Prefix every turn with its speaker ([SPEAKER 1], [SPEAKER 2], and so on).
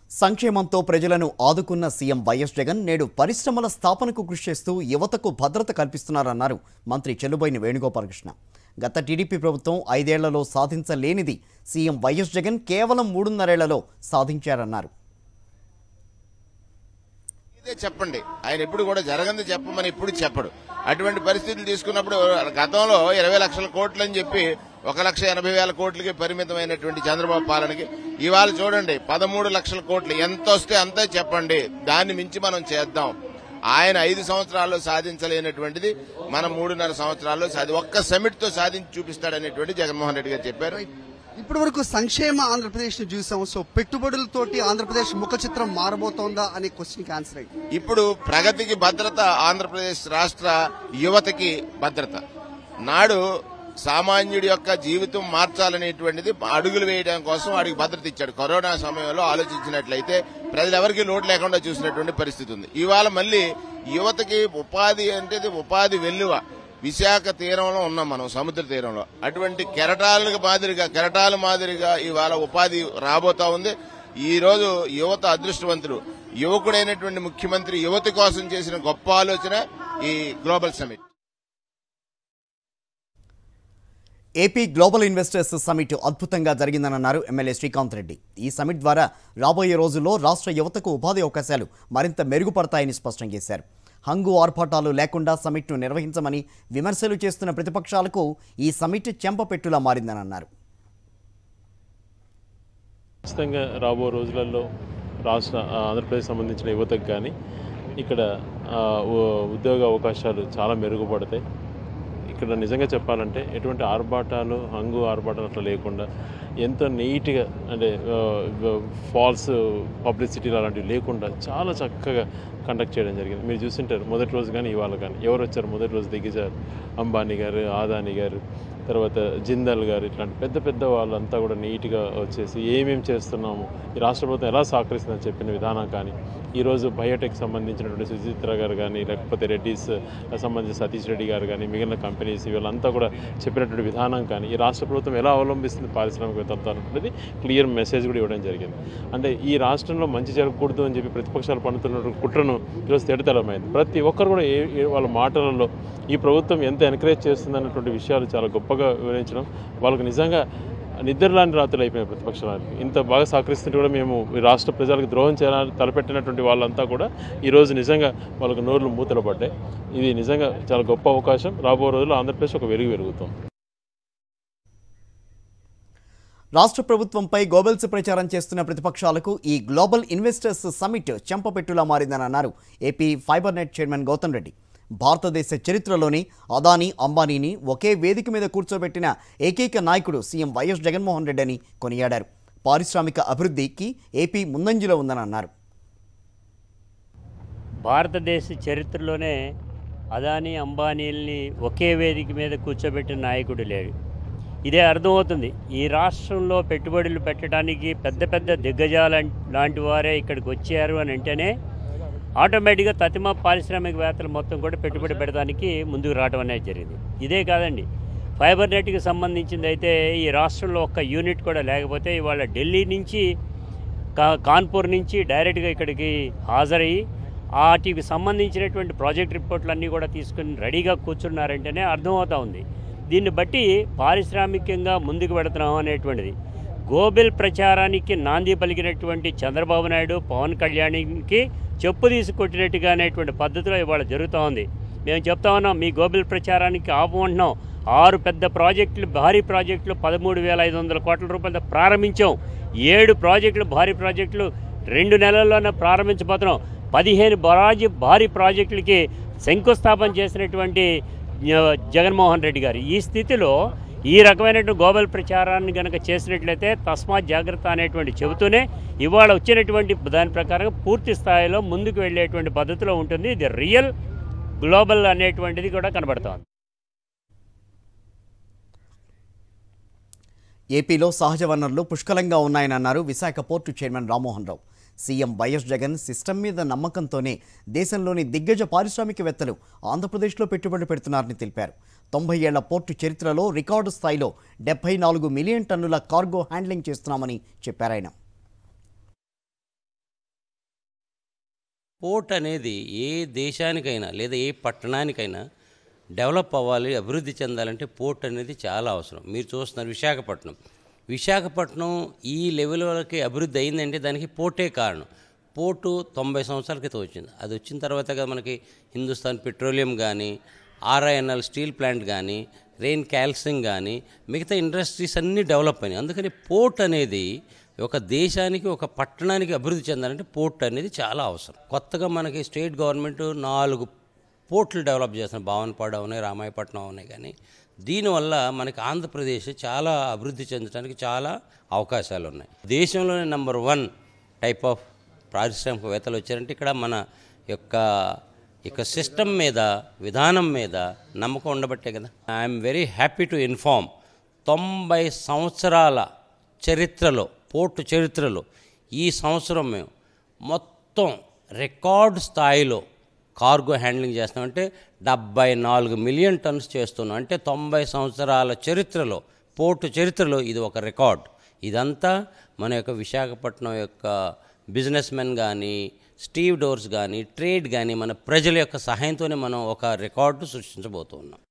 [SPEAKER 1] సంక్షేమంతో ప్రజలను ఆదుకున్న CM YS Jagan నేడు పరిశ్రమల స్థాపనకు కృషి చేస్తూ యువతకు భద్రత కల్పిస్తున్నారన్నారు మంత్రి చెల్లుబోయిన వేణుగోపాలకృష్ణ గత టీడీపీ ప్రభుత్వం ఐదేళ్లలో సాధించలేనిది సీఎం వైఎస్ జగన్ కేవలం మూడున్నరేళ్లలో సాధించారన్నారు
[SPEAKER 2] ఇదే చెప్పండి ఆయన ఎప్పుడు కూడా జరగంది చెప్పమని ఎప్పుడు చెప్పడు అటువంటి పరిస్థితులు తీసుకున్నప్పుడు గతంలో ఇరవై లక్షల కోట్లు అని చెప్పి ఒక లక్ష ఎనభై వేల కోట్లకి పరిమితమైనటువంటి చంద్రబాబు పాలనకి ఇవాళ చూడండి పదమూడు లక్షల కోట్లు ఎంత వస్తే అంతే చెప్పండి దాన్ని మించి మనం చేద్దాం ఆయన ఐదు సంవత్సరాల్లో సాధించలేనటువంటిది మనం మూడున్నర సంవత్సరాల్లో సాధి ఒక్క సమిట్ తో సాధించి చూపిస్తాడనేటువంటి జగన్మోహన్ రెడ్డి గారు చెప్పారు
[SPEAKER 3] ఇప్పటి వరకు సంక్షేమ ఆంధ్రప్రదేశ్ ను చూసాం సో పెట్టుబడులతోటి ఆంధ్రప్రదేశ్ ముఖ చిత్రం మారబోతోందా అనే క్వశ్చన్ కి ఆన్సర్ అయింది
[SPEAKER 2] ఇప్పుడు ప్రగతికి భద్రత ఆంధ్రప్రదేశ్ రాష్ట్ర యువతకి భద్రత నాడు సామాన్యుడి యొక్క జీవితం మార్చాలనేటువంటిది అడుగులు వేయడం కోసం వాడికి భద్రత ఇచ్చాడు కరోనా సమయంలో ఆలోచించినట్లయితే ప్రజలెవరికి లోటు లేకుండా చూసినటువంటి పరిస్థితి ఉంది ఇవాళ మళ్ళీ యువతకి ఉపాధి అంటే ఉపాధి వెల్లువ విశాఖ తీరంలో ఉన్నాం మనం సముద్ర తీరంలో అటువంటి కెరటాలకు మాదిరిగా కెరటాల మాదిరిగా ఇవాళ ఉపాధి రాబోతా ఉంది ఈ రోజు యువత అదృష్టవంతులు యువకుడైనటువంటి ముఖ్యమంత్రి యువత కోసం చేసిన గొప్ప ఆలోచన ఈ global summit
[SPEAKER 1] AP global investors summit అద్భుతంగా జరిగిందన్నారు ఎమ్మెల్యే శ్రీకాంత్ రెడ్డి ఈ సమిట్ ద్వారా రాబోయే రోజుల్లో రాష్ట్ర యువతకు ఉపాధి అవకాశాలు మరింత మెరుగుపడతాయని స్పష్టం చేశారు హంగు ఆర్భాటాలు లేకుండా సమిట్ను నిర్వహించమని విమర్శలు చేస్తున్న ప్రతిపక్షాలకు ఈ సమిట్ చెంపపెట్టులా మారిందని అన్నారు
[SPEAKER 4] ఖచ్చితంగా రాబో రోజులలో రాష్ట్ర ఆ, ఆంధ్రప్రదేశ్ సంబంధించిన యువతకు కానీ ఇక్కడ ఆ, ఉ- ఉద్యోగ అవకాశాలు చాలా మెరుగుపడతాయి ఇక్కడ నిజంగా చెప్పాలంటే ఎటువంటి ఆర్భాటాలు హంగు ఆర్భాటాలు అట్లా లేకుండా ఎంతో నీట్గా అంటే ఫాల్స్ పబ్లిసిటీలు అలాంటివి లేకుండా చాలా చక్కగా కండక్ట్ చేయడం జరిగింది మీరు చూసింటారు మొదటి రోజు కానీ ఇవాళ కానీ ఎవరు వచ్చారు మొదటి రోజు దిగ్గజారు అంబానీ గారు ఆదాని గారు తర్వాత జిందాల్ గారు ఇట్లాంటి పెద్ద పెద్ద వాళ్ళంతా కూడా నీట్గా వచ్చేసి ఏమేం చేస్తున్నాము ఈ రాష్ట్ర ప్రభుత్వం ఎలా సహకరిస్తుందని చెప్పిన విధానం కానీ ఈరోజు బయోటెక్ సంబంధించినటువంటి సుచిత్ర గారు కానీ లేకపోతే రెడ్డిస్ సంబంధించిన సతీష్ రెడ్డి గారు కానీ మిగిలిన కంపెనీస్ వీళ్ళంతా కూడా చెప్పినటువంటి విధానం కానీ ఈ రాష్ట్ర ప్రభుత్వం ఎలా అవలంబిస్తుంది పారిశ్రామికవేత్తలతో అనేది క్లియర్ మెసేజ్ కూడా ఇవ్వడం జరిగింది అంటే ఈ రాష్ట్రంలో మంచి జరగకూడదు అని చెప్పి ప్రతిపక్షాలు పన్నుతున్న కుట్రను ఈరోజు తెడతలమైంది ప్రతి ఒక్కరు కూడా ఏ ఏ- వాళ్ళ మాటలలో ఈ ప్రభుత్వం ఎంత ఎంకరేజ్ చేస్తుంది అన్నటువంటి విషయాలు చాలా గొప్పగా వివరించడం వాళ్ళకు నిజంగా నిద్రలాంటి రాత్రులు అయిపోయినాయి ప్రతిపక్షాలకు ఇంత బాగా సహకరిస్తుంటే కూడా మేము ఈ రాష్ట్ర ప్రజలకు ద్రోహం చేయాలని తలపెట్టినటువంటి వాళ్ళంతా కూడా ఈరోజు నిజంగా వాళ్ళకు నోర్లు మూతలు పడ్డాయి ఇది నిజంగా చాలా గొప్ప అవకాశం రాబో రోజుల్లో ఆంధ్రప్రదేశ్ ఒక వెలుగు వెలుగుతాం
[SPEAKER 1] రాష్ట్ర ప్రభుత్వంపై గోబెల్స్ ప్రచారం చేస్తున్న ప్రతిపక్షాలకు ఈ గ్లోబల్ ఇన్వెస్టర్స్ సమిట్ చెంపపెట్టులా మారిందని అన్నారు AP fibre net chairman Gautam Reddy భారతదేశ చరిత్రలోని అదానీ అంబానీని ఒకే వేదిక మీద కూర్చోబెట్టిన ఏకైక నాయకుడు సీఎం వైఎస్ జగన్మోహన్ రెడ్డి అని కొనియాడారు పారిశ్రామిక అభివృద్ధికి ఏపీ ముందంజలో ఉందని అన్నారు
[SPEAKER 5] భారతదేశ చరిత్రలోనే అదానీ అంబానీల్ని ఒకే వేదిక మీద కూర్చోబెట్టిన నాయకుడు లేడు ఇదే అర్థమవుతుంది ఈ రాష్ట్రంలో పెట్టుబడులు పెట్టడానికి పెద్ద పెద్ద దిగ్గజాల లాంటి వారే ఇక్కడికి వచ్చారు అని అంటేనే ఆటోమేటిక్గా తతిమ పారిశ్రామికవేత్తలు మొత్తం కూడా పెట్టుబడి పెట్టడానికి ముందుకు రావడం అనేది జరిగింది ఇదే కాదండి ఫైబర్ నెట్కి సంబంధించింది అయితే ఈ రాష్ట్రంలో ఒక్క యూనిట్ కూడా లేకపోతే ఇవాళ ఢిల్లీ నుంచి కా కాన్పూర్ నుంచి డైరెక్ట్గా ఇక్కడికి హాజరయ్యి వాటికి సంబంధించినటువంటి ప్రాజెక్ట్ రిపోర్ట్లు అన్నీ కూడా తీసుకుని రెడీగా కూర్చున్నారంటేనే అర్థమవుతా ఉంది దీన్ని బట్టి పారిశ్రామికంగా ముందుకు పెడుతున్నాం అనేటువంటిది గోబెల్ ప్రచారానికి నాంది పలికినటువంటి చంద్రబాబు నాయుడు పవన్ కళ్యాణ్కి చెప్పు తీసుకొట్టినట్టుగా అనేటువంటి పద్ధతిలో ఇవాళ జరుగుతూ ఉంది మేము చెప్తా ఉన్నాం మీ గోబెల్ ప్రచారానికి ఆపమంటున్నాం ఆరు పెద్ద ప్రాజెక్టులు భారీ ప్రాజెక్టులు పదమూడు వేల ఐదు వందల కోట్ల రూపాయలతో ప్రారంభించాం ఏడు ప్రాజెక్టులు భారీ ప్రాజెక్టులు రెండు నెలల్లోనే ప్రారంభించబోతున్నాం పదిహేను భారీ భారీ ప్రాజెక్టులకి శంకుస్థాపన చేసినటువంటి ఆ, జగన్మోహన్ రెడ్డి గారు ఈ స్థితిలో ఈ రకమైనటువంటి గోబల్ ప్రచారాన్ని కనుక చేసినట్లయితే తస్మాత్ జాగ్రత్త అనేటువంటి చెబుతూనే ఇవాళ వచ్చినటువంటి దాని ప్రకారం పూర్తి స్థాయిలో ముందుకు వెళ్ళేటువంటి పద్ధతిలో ఉంటుంది ఇది రియల్ గ్లోబల్ అనేటువంటిది కూడా కనబడుతోంది
[SPEAKER 1] ఏపీలో సహజ వనరులు పుష్కలంగా ఉన్నాయని అన్నారు Visakha port chairman Rammohan Rao CM YS Jagan system మీద నమ్మకంతోనే దేశంలోని దిగ్గజ పారిశ్రామికవేత్తలు ఆంధ్రప్రదేశ్లో పెట్టుబడులు పెడుతున్నారని తెలిపారు తొంభై ఏళ్ల పోర్టు చరిత్రలో రికార్డు స్థాయిలో డెబ్బై నాలుగు మిలియన్ టన్నుల కార్గో హ్యాండ్లింగ్ చేస్తున్నామని చెప్పారాయన
[SPEAKER 6] పోర్ట్ అనేది ఏ దేశానికైనా లేదా ఏ పట్టణానికైనా డెవలప్ అవ్వాలి అభివృద్ధి చెందాలంటే పోర్ట్ అనేది చాలా అవసరం మీరు చూస్తున్నారు విశాఖపట్నం విశాఖపట్నం ఈ లెవెల్ వరకు అభివృద్ధి అయిందంటే దానికి పోర్టే కారణం పోర్టు తొంభై సంవత్సరాల క్రితం వచ్చింది అది వచ్చిన తర్వాత కదా మనకి హిందుస్థాన్ పెట్రోలియం కానీ ఆర్ఐఎన్ఎల్ స్టీల్ ప్లాంట్ కానీ రెయిన్ క్యాల్సింగ్ కానీ మిగతా ఇండస్ట్రీస్ అన్నీ డెవలప్ అయినాయి అందుకని పోర్ట్ అనేది ఒక దేశానికి ఒక పట్టణానికి అభివృద్ధి చెందాలంటే పోర్ట్ అనేది చాలా అవసరం కొత్తగా మనకి స్టేట్ గవర్నమెంట్ నాలుగు పోర్ట్లు డెవలప్ చేస్తున్నారు భావనపాడు ఉన్నాయి రామాయపట్నం ఉన్నాయి కానీ దీనివల్ల మనకి ఆంధ్రప్రదేశ్ చాలా అభివృద్ధి చెందడానికి చాలా అవకాశాలు ఉన్నాయి దేశంలోనే నెంబర్ వన్ టైప్ ఆఫ్ పారిశ్రామికవేత్తలు వచ్చారంటే ఇక్కడ మన యొక్క ఇక సిస్టమ్ మీద విధానం మీద నమ్మకం ఉండబట్టే కదా I'm very happy to inform తొంభై సంవత్సరాల చరిత్రలో పోర్టు చరిత్రలో ఈ సంవత్సరం మేము మొత్తం రికార్డ్ స్థాయిలో కార్గో హ్యాండ్లింగ్ చేస్తామంటే డెబ్బై నాలుగు మిలియన్ టన్స్ చేస్తున్నాం అంటే తొంభై సంవత్సరాల చరిత్రలో పోర్టు చరిత్రలో ఇది ఒక రికార్డ్ ఇదంతా మన యొక్క విశాఖపట్నం యొక్క బిజినెస్ మెన్ కానీ స్టీవ్ డోర్స్ కానీ ట్రేడ్ కానీ మన ప్రజల యొక్క సహాయంతోనే మనం ఒక రికార్డు సృష్టించబోతున్నాం